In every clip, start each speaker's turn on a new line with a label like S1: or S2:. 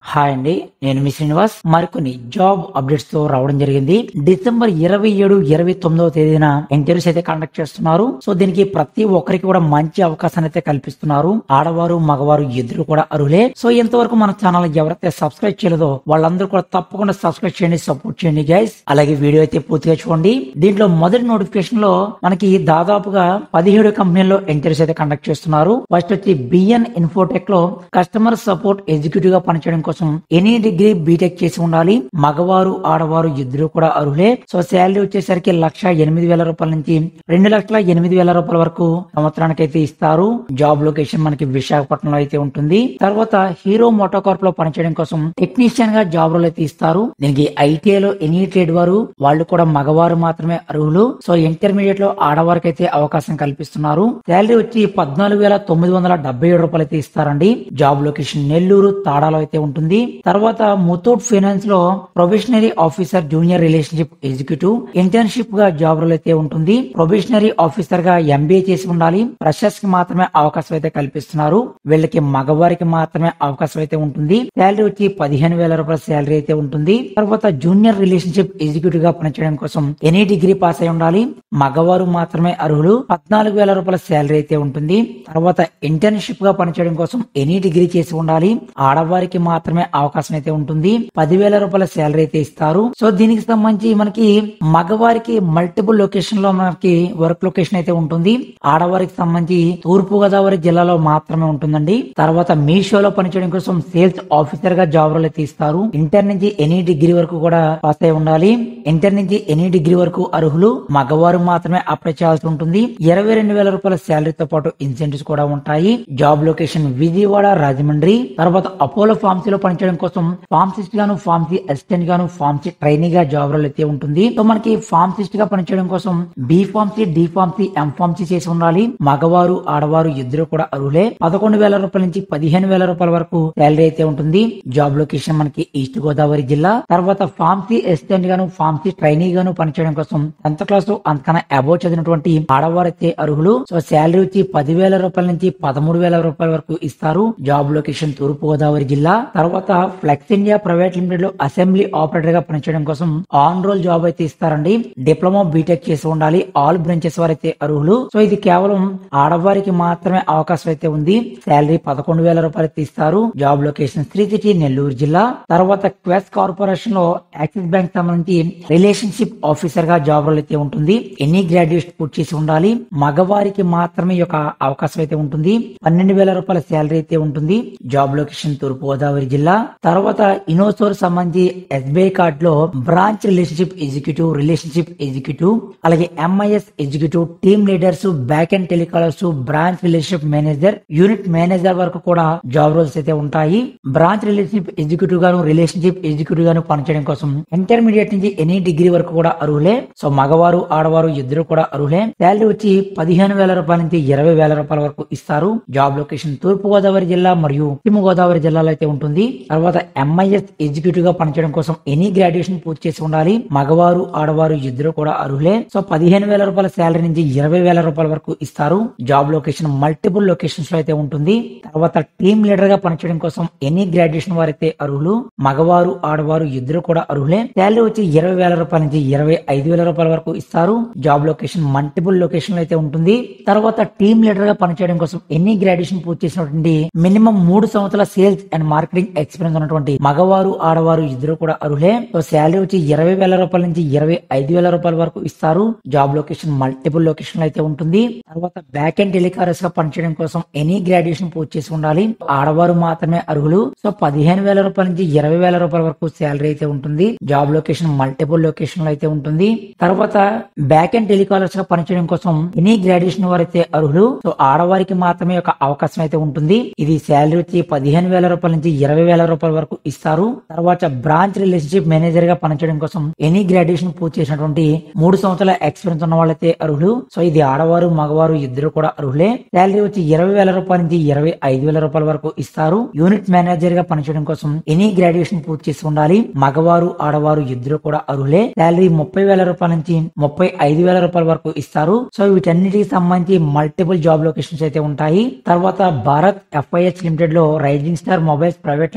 S1: hi అండి నేను మీ శ్రీనివాస్ మరికొన్ని జాబ్ అప్డేట్స్ తో రావడం జరిగింది డిసెంబర్ ఇరవై ఏడు ఇరవై తొమ్మిదవ తేదీన ఇంటర్వ్యూస్ అయితే కండక్ట్ చేస్తున్నారు సో దీనికి ప్రతి ఒక్కరికి కూడా మంచి అవకాశాన్ని అయితే కల్పిస్తున్నారు ఆడవారు మగవారు ఇద్దరు కూడా అర్హులే సో ఇంతవరకు మన ఛానల్ ఎవరైతే సబ్స్క్రైబ్ చేయలేదో వాళ్ళందరూ కూడా తప్పకుండా సబ్స్క్రైబ్ చేయండి సపోర్ట్ చేయండి గైస్ అలాగే వీడియో అయితే పూర్తిగా చూడండి దీంట్లో మొదటి నోటిఫికేషన్ లో మనకి దాదాపుగా పదిహేడు కంపెనీల్లో ఇంటర్వ్యూస్ అయితే కండక్ట్ చేస్తున్నారు ఫస్ట్ వచ్చి బిఎన్ ఇన్ఫోటెక్ లో కస్టమర్ సపోర్ట్ ఎగ్జిక్యూటివ్ గా పనిచేయడం కోసం ఎనీ డిగ్రీ బీటెక్ చేసి ఉండాలి మగవారు ఆడవారు ఇద్దరు కూడా అర్హులే సో శాలరీ వచ్చేసరికి లక్ష ఎనిమిది వేల రూపాయల నుంచి రెండు లక్షల ఎనిమిది వేల రూపాయల వరకు సంవత్సరానికి అయితే ఇస్తారు జాబ్ లొకేషన్ మనకి విశాఖపట్నంలో అయితే ఉంటుంది తర్వాత హీరో మోటోకార్ప్ లో పనిచేయడం కోసం టెక్నీషియన్ గా జాబ్ రోల్ అయితే ఇస్తారు దీనికి ఐటీఐ లో ఎనీ ట్రేడ్ వారు వాళ్ళు కూడా మగవారు మాత్రమే అర్హులు సో ఇంటర్మీడియట్ లో ఆడవారికి అయితే అవకాశం కల్పిస్తున్నారు శాలరీ వచ్చి పద్నాలుగు వేల తొమ్మిది వందల డెబ్బై ఏడు రూపాయలు అయితే ఇస్తారండి జాబ్ లొకేషన్ నెల్లూరు తాడాలో అయితే ఉంటుంది తర్వాత ముతూట్ ఫైనాన్స్ లో probationary officer junior relationship executive internship గా జాబ్ రోల్ అయితే ఉంటుంది ప్రొబేషనరీ ఆఫీసర్ గా ఎంబీఏ చేసి ఉండాలి ఫ్రెషర్స్ కి మాత్రమే అవకాశం అయితే కల్పిస్తున్నారు వీళ్ళకి మగవారికి మాత్రమే అవకాశం అయితే ఉంటుంది శాలరీ వచ్చి పదిహేను వేల రూపాయల శాలరీ అయితే ఉంటుంది తర్వాత జూనియర్ రిలేషన్షిప్ ఎగ్జిక్యూటివ్ గా పనిచేయడం కోసం ఎనీ డిగ్రీ పాస్ అయి ఉండాలి మగవారు మాత్రమే అర్హులు పద్నాలుగు వేల రూపాయల శాలరీ అయితే ఉంటుంది తర్వాత ఇంటర్న్షిప్ గా పనిచేయడం కోసం ఎనీ డిగ్రీ చేసి ఉండాలి ఆడవారికి మాత్రమే అవకాశం అయితే ఉంటుంది పదివేల రూపాయల శాలరీ అయితే ఇస్తారు సో దీనికి సంబంధించి మనకి మగవారికి మల్టిపుల్ లొకేషన్ లో మనకి వర్క్ లొకేషన్ అయితే ఉంటుంది ఆడవారికి సంబంధించి తూర్పు గోదావరి జిల్లాలో మాత్రమే ఉంటుందండి తర్వాత మీషోలో పనిచేయడం కోసం సేల్స్ ఆఫీసర్ గా జాబ్ రోల్ అయితే ఇస్తారు ఇంటర్ నుంచి ఎనీ డిగ్రీ వరకు కూడా పాస్ అయి ఉండాలి ఇంటర్ నుంచి ఎనీ డిగ్రీ వరకు అర్హులు మగవారు మాత్రమే అప్లై చేయాల్సి ఉంటుంది ఇరవై రెండు వేల రూపాయల శాలరీతో పాటు ఇన్సెంటివ్స్ కూడా ఉంటాయి జాబ్ లొకేషన్ విజయవాడ రాజమండ్రి తర్వాత అపోలో ఫార్మసీలో పనిచేయడం కోసం ఫార్మసిస్ట్ గాను ఫార్మసీ అసిస్టెంట్ గాను ఫార్మసీ ట్రైనింగ్ గా జాబ్ రోల్ అయితే ఉంటుంది సో మనకి ఫార్మసిస్ట్ గా పనిచేయడం కోసం B pharmacy D pharmacy M pharmacy చేసి ఉండాలి మగవారు ఆడవారు ఇద్దరు కూడా అర్హులే పదకొండు వేల రూపాయల నుంచి పదిహేను వేల రూపాయల వరకు శాలరీ అయితే ఉంటుంది జాబ్ లొకేషన్ మనకి ఈస్ట్ గోదావరి జిల్లా తర్వాత ఫార్మసీ అసిస్టెంట్ గాను ఫార్మసీ ట్రైనీ గాను పనిచేయడం కోసం టెన్త్ క్లాస్ అంతకన్నా అబోవ్ చదివినటువంటి ఆడవారు అయితే అర్హులు సో శాలరీ వచ్చి పదివేల రూపాయల నుంచి పదమూడు వేల రూపాయల వరకు ఇస్తారు జాబ్ లొకేషన్ తూర్పు గోదావరి జిల్లా తర్వాత ఫ్లెక్స్ ఇండియా ప్రైవేట్ లిమిటెడ్ లో అసెంబ్లీ ఆపరేటర్ గా పనిచేయడం కోసం ఆన్ రోల్ జాబ్ అయితే ఇస్తారండి డిప్లొమా బీటెక్ చేసి ఉండాలి ఆల్ బ్రాంచెస్ వారైతే అర్హులు సో ఇది కేవలం ఆడవారికి మాత్రమే అవకాశం అయితే ఉంది శాలరీ పదకొండు వేల రూపాయలు అయితే ఇస్తారు job location Sri City Nellore జిల్లా తర్వాత క్వెస్ కార్పొరేషన్ లో యాక్సిస్ బ్యాంక్ సంబంధించి రిలేషన్షిప్ ఆఫీసర్ గా జాబ్ రోల్ అయితే ఉంటుంది ఎన్ని గ్రాడ్యుయేట్ పూర్తి చేసి ఉండాలి మగవారికి మాత్రమే ఈ యొక్క అవకాశం అయితే ఉంటుంది పన్నెండు వేల రూపాయల శాలరీ అయితే ఉంటుంది జాబ్ లొకేషన్ తూర్పు గోదావరి జిల్లా తర్వాత ఇనోసోర్ సంబంధించి ఎస్బీఐ కార్డ్ లో branch relationship executive relationship executive అలాగే MIS executive team leaders back and telecallers branch relationship manager unit manager వరకు కూడా జాబ్ రోల్స్ అయితే ఉంటాయి బ్రాంచ్ రిలేషన్షిప్ ఎగ్జిక్యూటివ్ గాను రిలేషన్షిప్ ఎగ్జిక్యూటివ్ గాను పనిచేయడం కోసం ఇంటర్మీడియట్ నుంచి ఎనీ డిగ్రీ వరకు కూడా అర్హులే సో మగవారు ఆడవారు ఇద్దరు కూడా అర్హులే శాలరీ వచ్చి పదిహేను వేల రూపాయల నుంచి ఇరవై వేల రూపాయల వరకు ఇస్తారు జాబ్ లొకేషన్ తూర్పు గోదావరి జిల్లా మరియు పశ్చిమ గోదావరి జిల్లాలో అయితే ఉంటుంది తర్వాత ఎంఐఎస్ ఎగ్జిక్యూటివ్ గా పనిచేయడం కోసం ఎనీ గ్రాడ్యుయేషన్ పూర్తి చేసి ఉండాలి మగవారు ఆడవారు ఇద్దరు కూడా అర్హులే సో పదిహేను వేల రూపాయల శాలరీ నుంచి ఇరవై వేల రూపాయల వరకు ఇస్తారు జాబ్ లొకేషన్ మల్టిపుల్ లొకేషన్స్ లో అయితే ఉంటుంది తర్వాత టీమ్ లీడర్ గా పనిచేయడం కోసం ఎనీ గ్రాడ్యుయేషన్ వారైతే అర్హులు మగవారు ఆడవారు ఇద్దరు కూడా అర్హులే శాలరీ వచ్చి ఇరవై వేల రూపాయల నుంచి ఇరవై ఐదు వేల రూపాయల వరకు ఇస్తారు జాబ్ లొకేషన్ మల్టిపుల్ లొకేషన్ లో అయితే ఉంటుంది తర్వాత టీమ్ లీడర్ గా పనిచేయడం కోసం ఎన్ని గ్రాడ్యుయేషన్ పూర్తి చేసినటువంటి మినిమం మూడు సంవత్సరాల సేల్స్ అండ్ మార్కెటింగ్ ఎక్స్పీరియన్స్ ఉన్నటువంటి మగవారు ఆడవారు ఇద్దరు కూడా అర్హులే సో శాలరీ వచ్చి ఇరవై వేల రూపాయల నుంచి ఇరవై ఐదు వేల రూపాయల వరకు ఇస్తారు జాబ్ లొకేషన్ మల్టిపుల్ లొకేషన్ లో అయితే ఉంటుంది తర్వాత బ్యాక్ అండ్ టెలికారర్స్ గా పనిచేయడం కోసం ఎనీ గ్రాడ్యుయేషన్ పూర్తి చేసి ఉండాలి ఆడవారు మాత్రమే అర్హులు సో పదిహేను వేల రూపాయల నుంచి ఇరవై వేల రూపాయల వరకు శాలరీ అయితే ఉంటుంది జాబ్ లొకేషన్ మల్టిపుల్ లొకేషన్ లో అయితే ఉంటుంది తర్వాత బ్యాక్ అండ్ టెలికాలర్స్ గా పనిచేయడం కోసం ఎనీ గ్రాడ్యుయేషన్ వారైతే అర్హులు సో ఆడవారికి మాత్రమే ఒక అవకాశం అయితే ఉంటుంది ఇది శాలరీ వచ్చి పదిహేను వేల రూపాయల నుంచి ఇరవై వేల రూపాయల వరకు ఇస్తారు తర్వాత బ్రాంచ్ రిలేషన్షిప్ మేనేజర్ గా పనిచేయడం కోసం ఎనీ గ్రాడ్యుయేషన్ పూర్తి చేసినటువంటి మూడు సంవత్సరాల ఎక్స్పీరియన్స్ ఉన్న వాళ్ళైతే అర్హులు సో ఇది ఆడవారు మగవారు ఇద్దరు కూడా అర్హులే శాలరీ వచ్చి ఇరవై వేల రూపాయల నుంచి ఇరవై ఐదు వేల రూపాయల వరకు ఇస్తారు యూనిట్ మేనేజర్ గా పనిచేయడం కోసం ఎనీ గ్రాడ్యుయేషన్ పూర్తి చేసి ఉండాలి మగవారు ఆడవారు ఇద్దరు కూడా అర్హులే శాలరీ ముప్పై వేల రూపాయల నుంచి ముప్పై ఐదు వేల రూపాయల వరకు ఇస్తారు సో వీటన్నిటికి సంబంధించి మల్టిపుల్ జాబ్ లొకేషన్స్ అయితే ఉంటాయి తర్వాత భారత్ ఎఫ్ఐహెచ్ లిమిటెడ్ లో rising star mobiles private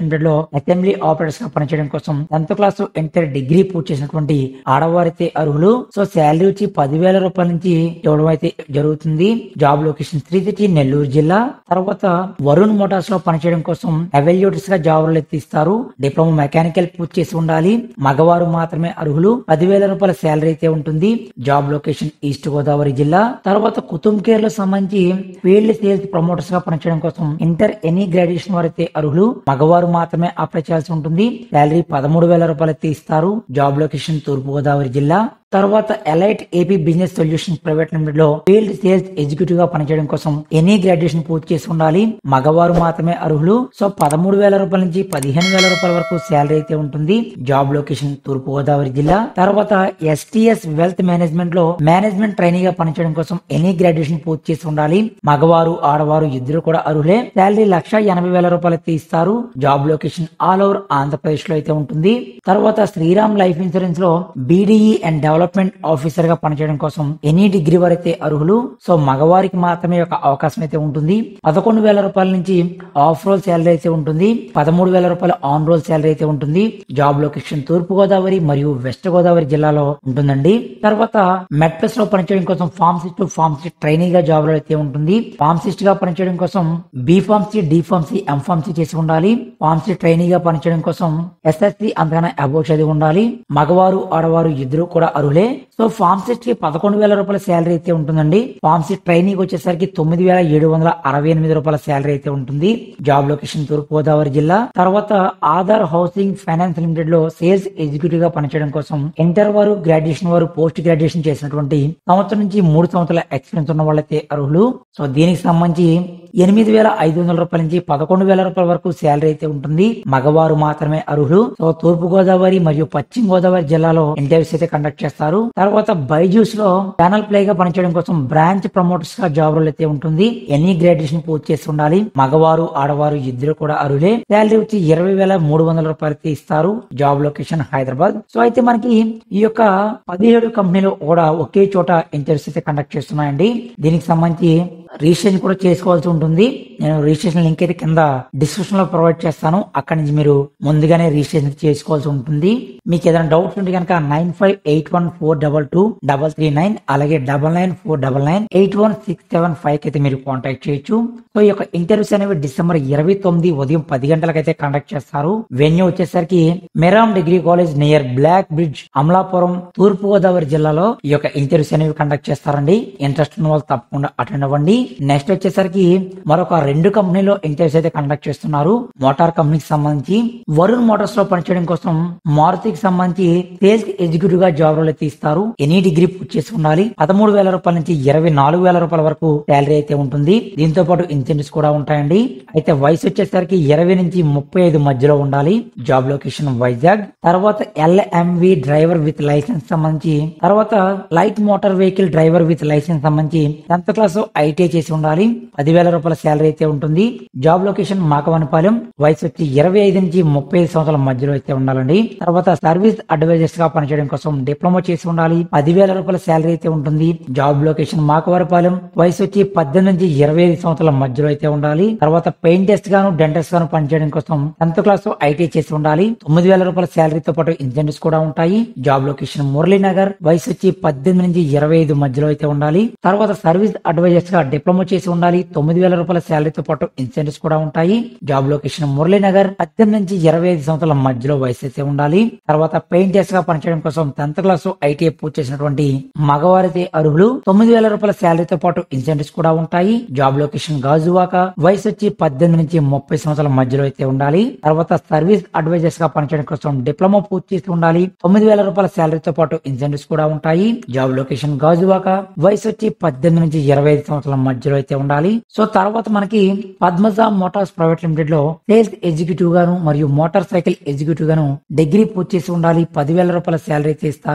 S1: limited లో అసెంబ్లీ ఆపరేటర్స్ గా పనిచేయడం కోసం టెన్త్ క్లాస్ ఇంటర్ డిగ్రీ పూర్తి చేసినటువంటి ఆడవారైతే అర్హులు సో శాలరీ వచ్చి పదివేల రూపాయల నుంచి ఇవ్వడం అయితే జరుగుతుంది job location Sri City Nellore జిల్లా తర్వాత వరుణ్ మోటార్స్ లో పనిచేయడం కోసం అవెల్యూటర్స్ గా జాబులు ఎత్తిస్తారు డిప్లొమా మెకానికల్ పూర్తి చేసి ఉండాలి మగవారు మాత్రమే అర్హులు పదివేల రూపాయల శాలరీ అయితే ఉంటుంది జాబ్ లొకేషన్ ఈస్ట్ గోదావరి జిల్లా తర్వాత కుటుంబ్ కేర్ లో సంబంధించి ఫీల్డ్ సేల్స్ ప్రమోటర్స్ గా పనిచేయడం కోసం ఇంటర్ ఎనీ గ్రాడ్యుయేషన్ వారైతే అర్హులు మగవారు మాత్రమే అప్లై చేయాల్సి ఉంటుంది శాలరీ పదమూడు వేల రూపాయలు అయితే ఇస్తారు జాబ్ లొకేషన్ తూర్పు గోదావరి జిల్లా తర్వాత Elite AP business solution private limited లో ఫీల్డ్ సేల్స్ ఎగ్జిక్యూటివ్ గా పనిచేయడం కోసం ఎనీ గ్రాడ్యుయేషన్ పూర్తి చేసి ఉండాలి మగవారు మాత్రమే అర్హులు సో పదమూడు వేల రూపాయల నుంచి పదిహేను వేల రూపాయల వరకు శాలరీ అయితే ఉంటుంది జాబ్ లొకేషన్ తూర్పు గోదావరి జిల్లా తర్వాత ఎస్టీఎస్ వెల్త్ మేనేజ్మెంట్ లో మేనేజ్మెంట్ ట్రైనింగ్ గా పనిచేయడం కోసం ఎనీ గ్రాడ్యుయేషన్ పూర్తి చేసి ఉండాలి మగవారు ఆడవారు ఇద్దరు కూడా అర్హులే శాలరీ లక్ష ఎనభై వేల రూపాయలు అయితే ఇస్తారు job location all over Andhra Pradesh లో అయితే ఉంటుంది తర్వాత శ్రీరామ్ లైఫ్ ఇన్సూరెన్స్ లో బీడీఈ అండ్ డెవలప్మెంట్ ఆఫీసర్ గా పనిచేయడం కోసం ఎనీ డిగ్రీ వారైతే అర్హులు సో మగవారికి మాత్రమే ఒక అవకాశం అయితే ఉంటుంది పదకొండు వేల రూపాయల నుంచి ఆఫ్ రోల్ శాలరీ అయితే ఉంటుంది పదమూడు వేల రూపాయల ఆన్ రోల్ శాలరీ అయితే ఉంటుంది జాబ్ లొకేషన్ తూర్పు గోదావరి మరియు వెస్ట్ గోదావరి జిల్లాలో ఉంటుందండి తర్వాత మెట్రస్ లో పనిచేయడం కోసం ఫార్మసిస్ట్ ఫార్మసిస్ట్ ట్రైనింగ్ గా జాబ్ లో అయితే ఉంటుంది ఫార్మసిస్ట్ గా పనిచేయడం కోసం B pharmacy D pharmacy M pharmacy చేసి ఉండాలి ఫార్మసీ ట్రైనింగ్ గా పనిచేయడం కోసం ఎస్ఎస్సి అంతగానే అబోవ్ చదివి ఉండాలి మగవారు ఆడవారు ఇద్దరు కూడా అర్హులే సో ఫార్మసిస్ట్ కి పదకొండు వేల రూపాయల శాలరీ అయితే ఉంటుందండి ఫార్మసీ ట్రైనింగ్ వచ్చేసరికి తొమ్మిది వేల ఏడు వందల అరవై ఎనిమిది రూపాయల శాలరీ అయితే ఉంటుంది జాబ్ లొకేషన్ తూర్పు గోదావరి జిల్లా తర్వాత ఆధార్ హౌసింగ్ ఫైనాన్స్ లిమిటెడ్ లో సేల్స్ ఎగ్జిక్యూటివ్ గా పనిచేయడం కోసం ఇంటర్ వారు గ్రాడ్యుయేషన్ వారు పోస్ట్ గ్రాడ్యుయేషన్ చేసినటువంటి సంవత్సరం నుంచి మూడు సంవత్సరాల ఎక్స్పీరియన్స్ ఉన్న వాళ్ళైతే అర్హులు సో దీనికి సంబంధించి ఎనిమిది వేల ఐదు వందల రూపాయల నుంచి పదకొండు వేల రూపాయల వరకు శాలరీ అయితే ఉంటుంది మగవారు మాత్రమే అర్హులు సో తూర్పు గోదావరి మరియు పశ్చిమ గోదావరి జిల్లాలో ఇంటర్వ్యూస్ అయితే కండక్ట్ చేస్తారు తర్వాత బైజూస్ లో ఛానల్ ప్లే గా పనిచేయడం కోసం బ్రాంచ్ ప్రమోటర్స్ గా జాబ్ రోల్ అయితే ఉంటుంది ఎనీ గ్రాడ్యుయేషన్ పూర్తి చేసి ఉండాలి మగవారు ఆడవారు ఇద్దరు కూడా అర్హులే శాలరీ వచ్చి ఇరవై వేల మూడు వందల రూపాయలు అయితే ఇస్తారు జాబ్ లొకేషన్ హైదరాబాద్ సో అయితే మనకి ఈ యొక్క పదిహేడు కంపెనీలు కూడా ఒకే చోట ఇంటర్వ్యూస్ అయితే కండక్ట్ చేస్తున్నాయండి దీనికి సంబంధించి రిజిస్ట్రేషన్ కూడా చేసుకోవాల్సి ఉంటుంది నేను రిజిస్ట్రేషన్ లింక్ అయితే కింద డిస్క్రిప్షన్ లో ప్రొవైడ్ చేస్తాను అక్కడి నుంచి మీరు ముందుగానే రిజిస్ట్రేషన్ చేసుకోవాల్సి ఉంటుంది మీకు ఏదైనా డౌట్స్ ఉంటే కనుక nine five eight one four double two double three nine అలాగే double nine four double nine eight one six seven five కి అయితే మీరు కాంటాక్ట్ చేయొచ్చు సో ఈ యొక్క ఇంటర్వ్యూస్ అనేవి డిసెంబర్ ఇరవై తొమ్మిది ఉదయం పది గంటలకైతే కండక్ట్ చేస్తారు వెన్యూ వచ్చేసరికి మెరామ్ degree college near black bridge Amalapuram తూర్పు గోదావరి జిల్లాలో ఈ యొక్క ఇంటర్వ్యూస్ అనేవి కండక్ట్ చేస్తారండి ఇంట్రెస్ట్ ఉన్న వాళ్ళు తప్పకుండా అటెండ్ అవ్వండి నెక్స్ట్ వచ్చేసరికి మరొక రెండు కంపెనీలో ఇంటర్వ్యూస్ అయితే కండక్ట్ చేస్తున్నారు మోటార్ కంపెనీకి సంబంధించి వరుణ్ మోటార్స్ లో పనిచేయడం కోసం మారుతికి సంబంధించి సేల్స్ ఎగ్జిక్యూటివ్ గా జాబ్ రోల్ అయితే ఇస్తారు ఎనీ డిగ్రీ పూర్తి చేసి ఉండాలి పదమూడు వేల రూపాయల నుంచి ఇరవై నాలుగు వేల రూపాయల వరకు శాలరీ అయితే ఉంటుంది దీంతో పాటు ఇన్సెంటివ్స్ కూడా ఉంటాయండి అయితే వయసు వచ్చేసరికి ఇరవై నుంచి ముప్పై ఐదు మధ్యలో ఉండాలి జాబ్ లొకేషన్ వైజాగ్ తర్వాత ఎల్ఎంవి డ్రైవర్ విత్ లైసెన్స్ సంబంధించి తర్వాత light motor vehicle driver with licence సంబంధించి టెన్త్ క్లాస్ ఐటీఐ చేసి ఉండాలి పదివేల రూపాయల శాలరీ అయితే ఉంటుంది జాబ్ లొకేషన్ మాకవనపాలెం వయసు వచ్చి ఇరవై ఐదు నుంచి ముప్పై ఐదు సంవత్సరాల మధ్యలో అయితే ఉండాలండి తర్వాత సర్వీస్ అడ్వైజర్స్ గా పనిచేయడం కోసం డిప్లొమా చేసి ఉండాలి పదివేల రూపాయల శాలరీ అయితే ఉంటుంది జాబ్ లొకేషన్ మాకవరపాలెం వయసు వచ్చి పద్దెనిమిది నుంచి ఇరవై ఐదు సంవత్సరాల మధ్యలో అయితే ఉండాలి తర్వాత పెయింటెస్ట్ గాను డెంటెస్ట్ గాను పనిచేయడం కోసం టెన్త్ క్లాస్ ఐటీ చేసి ఉండాలి తొమ్మిది వేల రూపాయల శాలరీతో పాటు ఇన్సెంటివ్స్ కూడా ఉంటాయి జాబ్ లొకేషన్ మురళీనగర్ వయసు వచ్చి పద్దెనిమిది నుంచి ఇరవై ఐదు మధ్యలో అయితే ఉండాలి తర్వాత సర్వీస్ అడ్వైజర్స్ గా డిప్లొమా చేసి ఉండాలి తొమ్మిది వేల రూపాయల శాలరీతో పాటు ఇన్సెంటివ్స్ కూడా ఉంటాయి జాబ్ లొకేషన్ మురళీనగర్ పద్దెనిమిది నుంచి ఇరవై ఐదు సంవత్సరాల మధ్యలో వయసు అయితే ఉండాలి తర్వాత పెయింటర్స్ గా పనిచేయడం కోసం టెన్త్ క్లాస్ ఐటీఐ పూర్తి చేసినటువంటి మగవారైతే అర్హులు తొమ్మిది వేల రూపాయల శాలరీతో పాటు ఇన్సెంటివ్స్ కూడా ఉంటాయి జాబ్ లొకేషన్ గాజువాక వయసు వచ్చి పద్దెనిమిది నుంచి ముప్పై సంవత్సరాల మధ్యలో అయితే ఉండాలి తర్వాత సర్వీస్ అడ్వైజర్స్ గా పనిచేయడం కోసం డిప్లొమా పూర్తి చేసి ఉండాలి తొమ్మిది వేల రూపాయల శాలరీతో పాటు ఇన్సెంటివ్స్ కూడా ఉంటాయి జాబ్ లొకేషన్ గాజువాక వయసు వచ్చి పద్దెనిమిది నుంచి ఇరవై ఐదు సంవత్సరాల మధ్యలో అయితే ఉండాలి సో తర్వాత మనకి పద్మజ మోటార్స్ ప్రైవేట్ లిమిటెడ్ లో సేల్స్ ఎగ్జిక్యూటివ్ గాను మరియు మోటార్ సైకిల్ ఎగ్జిక్యూటివ్ గాను డిగ్రీ పూర్తి చేసి ఉండాలి పదివేల రూపాయల శాలరీ అయితే ఇస్తారు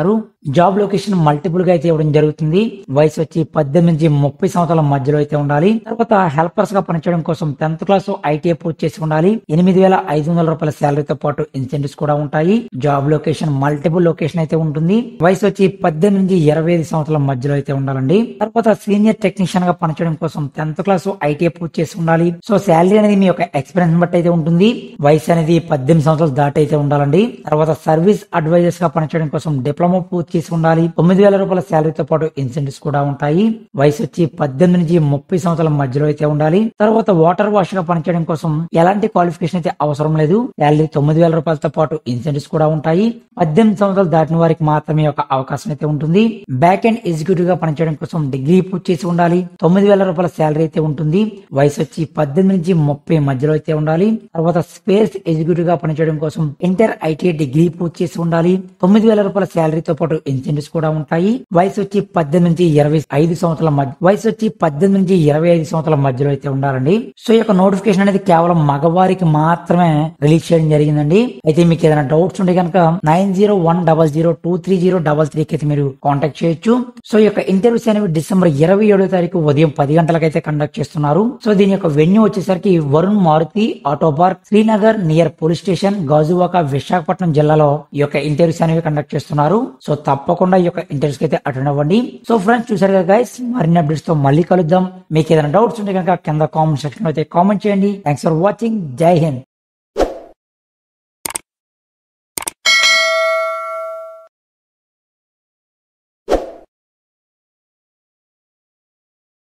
S1: జాబ్ లొకేషన్ మల్టిపుల్ గా అయితే ఇవ్వడం జరుగుతుంది వయసు వచ్చి పద్దెనిమిది నుంచి ముప్పై సంవత్సరాల మధ్యలో అయితే ఉండాలి తర్వాత హెల్పర్స్ గా పనిచేయడం కోసం టెన్త్ క్లాస్ ఐటీఐ పూర్తి చేసి ఉండాలి ఎనిమిది వేల ఐదు వందల రూపాయల శాలరీతో పాటు ఇన్సెంటివ్స్ కూడా ఉంటాయి జాబ్ లొకేషన్ మల్టిపుల్ లొకేషన్ అయితే ఉంటుంది వయసు వచ్చి పద్దెనిమిది నుంచి ఇరవై ఐదు సంవత్సరాల మధ్యలో అయితే ఉండాలండి తర్వాత సీనియర్ టెక్నీషియన్ గా పనిచేయడం కోసం టెన్త్ క్లాస్ ఐటీఐ పూర్తి చేసి ఉండాలి సో శాలరీ అనేది మీ యొక్క ఎక్స్పీరియన్స్ బట్టి అయితే ఉంటుంది వయసు అనేది పద్దెనిమిది సంవత్సరాలు దాటి అయితే ఉండాలండి తర్వాత సర్వీస్ అడ్వైజర్స్ గా పనిచేయడం కోసం డిప్లొమా పూర్తి చేసి ఉండాలి తొమ్మిది వేల రూపాయల శాలరీతో పాటు ఇన్సెంటివ్స్ కూడా ఉంటాయి వయసు వచ్చి పద్దెనిమిది నుంచి ముప్పై సంవత్సరాల మధ్యలో అయితే ఉండాలి తర్వాత వాటర్ వాష్ గా పనిచేయడం కోసం ఎలాంటి క్వాలిఫికేషన్ అయితే అవసరం లేదు శాలరీ తొమ్మిది వేల రూపాయలతో పాటు ఇన్సెంటివ్స్ కూడా ఉంటాయి పద్దెనిమిది సంవత్సరాలు దాటిన వారికి మాత్రమే ఒక అవకాశం అయితే ఉంటుంది బ్యాక్ అండ్ ఎగ్జిక్యూటివ్ గా పనిచేయడం కోసం డిగ్రీ పూర్తి చేసి ఉండాలి తొమ్మిది వేల రూపాయల శాలరీ అయితే ఉంటుంది వయసు వచ్చి పద్దెనిమిది నుంచి ముప్పై మధ్యలో అయితే ఉండాలి తర్వాత స్పేస్ ఎగ్జిక్యూటివ్ గా పనిచేయడం కోసం ఇంటర్ ఐటీఐ డిగ్రీ పూర్తి చేసి ఉండాలి తొమ్మిది వేల రూపాయల శాలరీతో పాటు ఇన్సెంటివ్స్ కూడా ఉంటాయి వయసు వచ్చి పద్దెనిమిది నుంచి ఇరవై ఐదు సంవత్సరాల మధ్య వయసు వచ్చి పద్దెనిమిది నుంచి ఇరవై ఐదు సంవత్సరాల మధ్యలో అయితే ఉండాలండి సో ఈ యొక్క నోటిఫికేషన్ అనేది కేవలం మగవారికి మాత్రమే రిలీజ్ చేయడం జరిగిందండి అయితే మీకు ఏదైనా డౌట్స్ ఉంటే కనుక nine zero one double zero two three zero double త్రీకి అయితే మీరు కాంటాక్ట్ చేయొచ్చు సో ఈ యొక్క ఇంటర్వ్యూస్ అనేవి డిసెంబర్ ఇరవై ఏడో తారీఖు ఉదయం పది గంటలకైతే కండక్ట్ చేస్తున్నారు సో దీని యొక్క వెన్యూ వచ్చేసరికి Varun Maruti auto park Srinagar near police station Gajuwaka Visakhapatnam జిల్లాలో ఈ యొక్క ఇంటర్వ్యూస్ అనేవి కండక్ట్ చేస్తున్నారు సో తప్పకుండా ఈ యొక్క ఇంటర్వ్యూస్ అయితే అటెండ్ అవ్వండి సో ఫ్రెండ్స్ చూసారు కదా గైస్ మరిన్ని అప్డేట్స్ తో మళ్ళీ కలుద్దాం మీకు ఏదైనా డౌట్స్ ఉంటే కనుక కింద కామెంట్ సెక్షన్ లో అయితే కామెంట్ చేయండి థ్యాంక్స్ ఫర్ వాచింగ్ జై హింద్